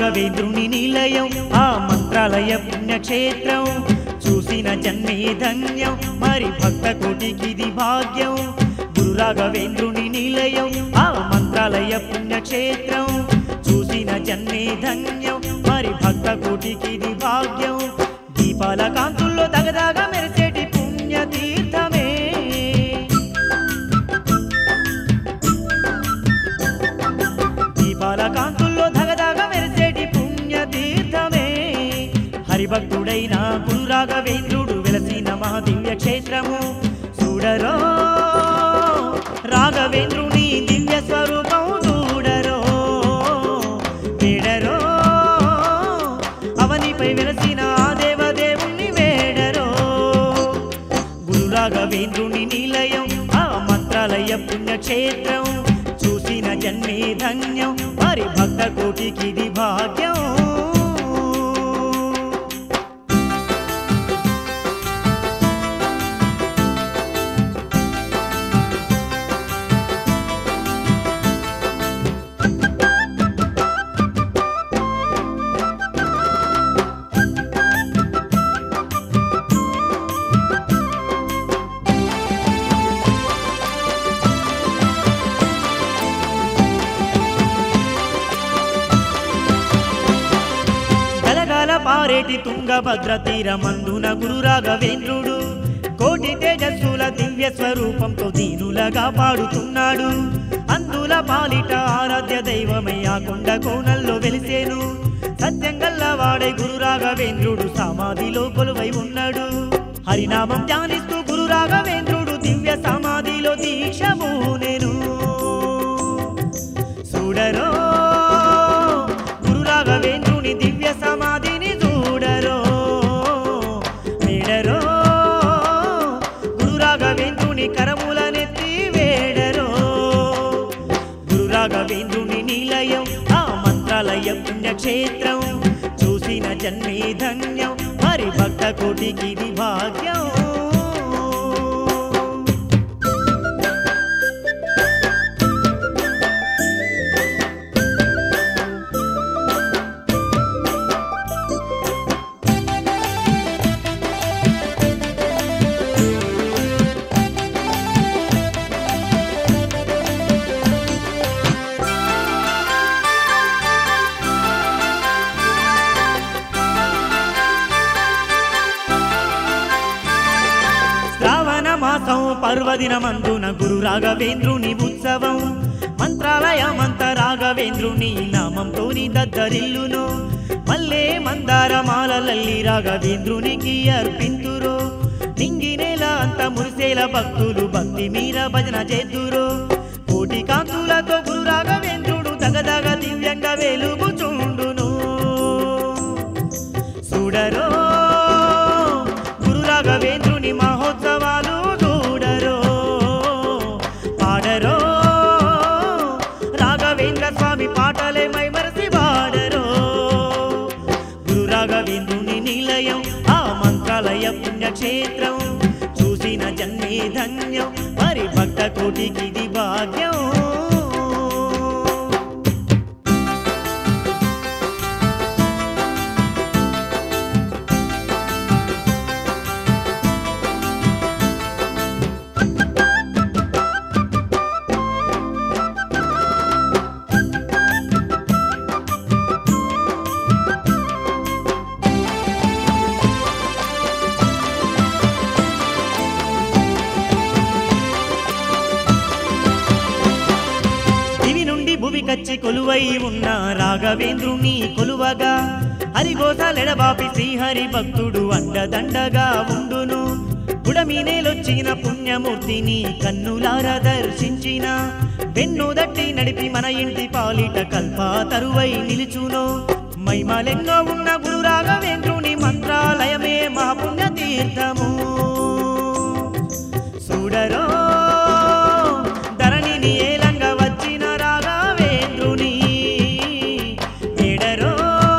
రాఘవేంద్రుని నిలయం ఆ మంత్రాలయ పుణ్యక్షేత్రం చూసిన జన్మే ధన్యం మరి భక్త కోటికిది భాగ్యం గురు రాఘవేంద్రుని నిలయం ఆ మంత్రాలయ పుణ్యక్షేత్రం చూసిన జన్మే ధన్యం మరి భక్త కోటికిది భాగ్యం దీపాల కాంతుల్లో దగదగ మెరిసేటి పుణ్య తీర్థమే దీపాల కాంతుల్లో ధగధగ మెరిసేటి పుణ్య తీర్థమే హరిభక్తుడైన గురు రాఘవేంద్రుడు వెలసిన మహాదివ్య క్షేత్రము చూడరో రాఘవేంద్రుని దివ్య స్వరూపం చూడరో వేడరో అవనిపై వెలసిన ఆ దేవదేవుణ్ణి వేడరో గురు రాఘవేంద్రుని నిలయం ఆ మంత్రాలయ పుణ్యక్షేత్రం చూసిన జన్మే ధన్యం మరి భక్త కోటికిది భాగ్యం గలగల పారేటి తుంగభద్ర తీరమందున గురు రాఘవేంద్రుడు కోటి తేజస్సుల దివ్య స్వరూపంతో దీనులగా పాడుతున్నాడు అందుల పాలిట ఆరాధ్య దైవమై ఆ కొండ కోణల్లో వెలిసేను సత్యంగల్ల వాడే గురు రాఘవేంద్రుడు సమాధిలో కొలువై ఉన్నాడు హరినామం ధ్యానిస్తూ గురు రాఘవేంద్రుడు దివ్య సమాధిలో దీక్షమూనెను చూడరో గురు రాఘవేంద్రుని దివ్య సమాధిని చూడరో వేడరో గురు రాఘవేంద్రుని కరములనెత్తి వేడరో గురు రాఘవేంద్రుని నిలయం ఆ మంత్రాలయ పుణ్యక్షేత్రం చూసిన జన్మే ధన్యం మరి భక్త కోటికి ఇది భాగ్యం శ్రావణ మాసం పర్వదినమందున గురు రాఘవేంద్రుని ఉత్సవం మంత్రాలయమంత రాఘవేంద్రుని నామంతోని దద్దరిల్లును మల్లే మందార మాలలల్లి రాఘవేంద్రునికి అర్పింతురు నింగి నేల అంత మురిసేల భక్తులు భక్తి మీర భజన చేద్దురు కోటి కాంతులతో గురు రాఘవేంద్రుడు దగదగ దివ్యంగా వెలుగుచుండును చూడరో గురు రాఘవేంద్రుని మహోత్సవాలు చూడరో పాడరో రాఘవేంద్ర స్వామి పాటలే మైమరసి పాడరో గురు రాఘవేంద్రుని నిలయం ఆ మంత్రాలయ పుణ్యక్షేత్రం చూసిన జన్మే ధన్యం మరి భక్త కోటికి ఇది భాగ్యం దివి నుండి భువి కచ్చి కొలువై ఉన్న రాఘవేంద్రుని కొలువగా హరిగోసాలెడబాపి శ్రీహరి భక్తుడు అండదండగా ఉండును గుడమీనేలొచ్చిన పుణ్యమూర్తిని కన్నులార దర్శించిన వెన్ను దట్టి నడిపి మన ఇంటి పాలిట కల్ప తరువై నిలుచును మైమలెన్నో ఉన్న గురు రాఘవేంద్రుని మంత్రాలయమే మా పుణ్య తీర్థము చూడరో ధరణిని ఏలంగా వచ్చిన రాఘవేంద్రుని వేడరో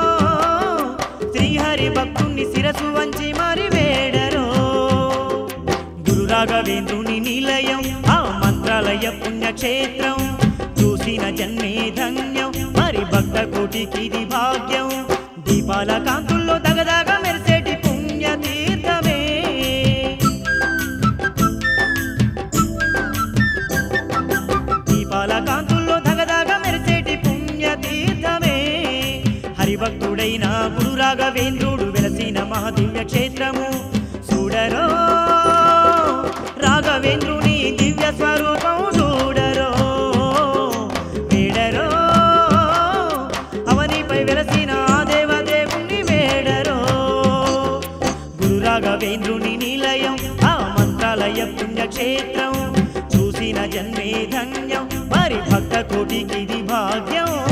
శ్రీహరి భక్తుని శిరసు వంచి మరి వేడరో గురు రాఘవేంద్రుని నిలయం ఆ మంత్రాలయ పుణ్యక్షేత్రం చూసిన జన్మే ధన్యం మరి భక్త కోటికి ఇది భాగ్యం దీపాల కాంతుల్లో దగదగ మెరిసేటి పుణ్య తీర్థమే దీపాల కాంతుల్లో దగదగ మెరిసేటి పుణ్య తీర్థమే హరిభక్తుడైన గురు రాఘవేంద్రుడు వెలసిన మహాదివ్య క్షేత్రము చూడరో రాఘవేంద్రుని దివ్య స్వరూపం చూడరో వేడరో అవనిపై వెలసిన ఆ దేవదేవుని వేడరో గురు రాఘవేంద్రుని నిలయం ఆ మంత్రాలయ పుణ్యక్షేత్రం చూసిన జన్మే ధన్యం మరి భక్త కోటికి ఇది భాగ్యం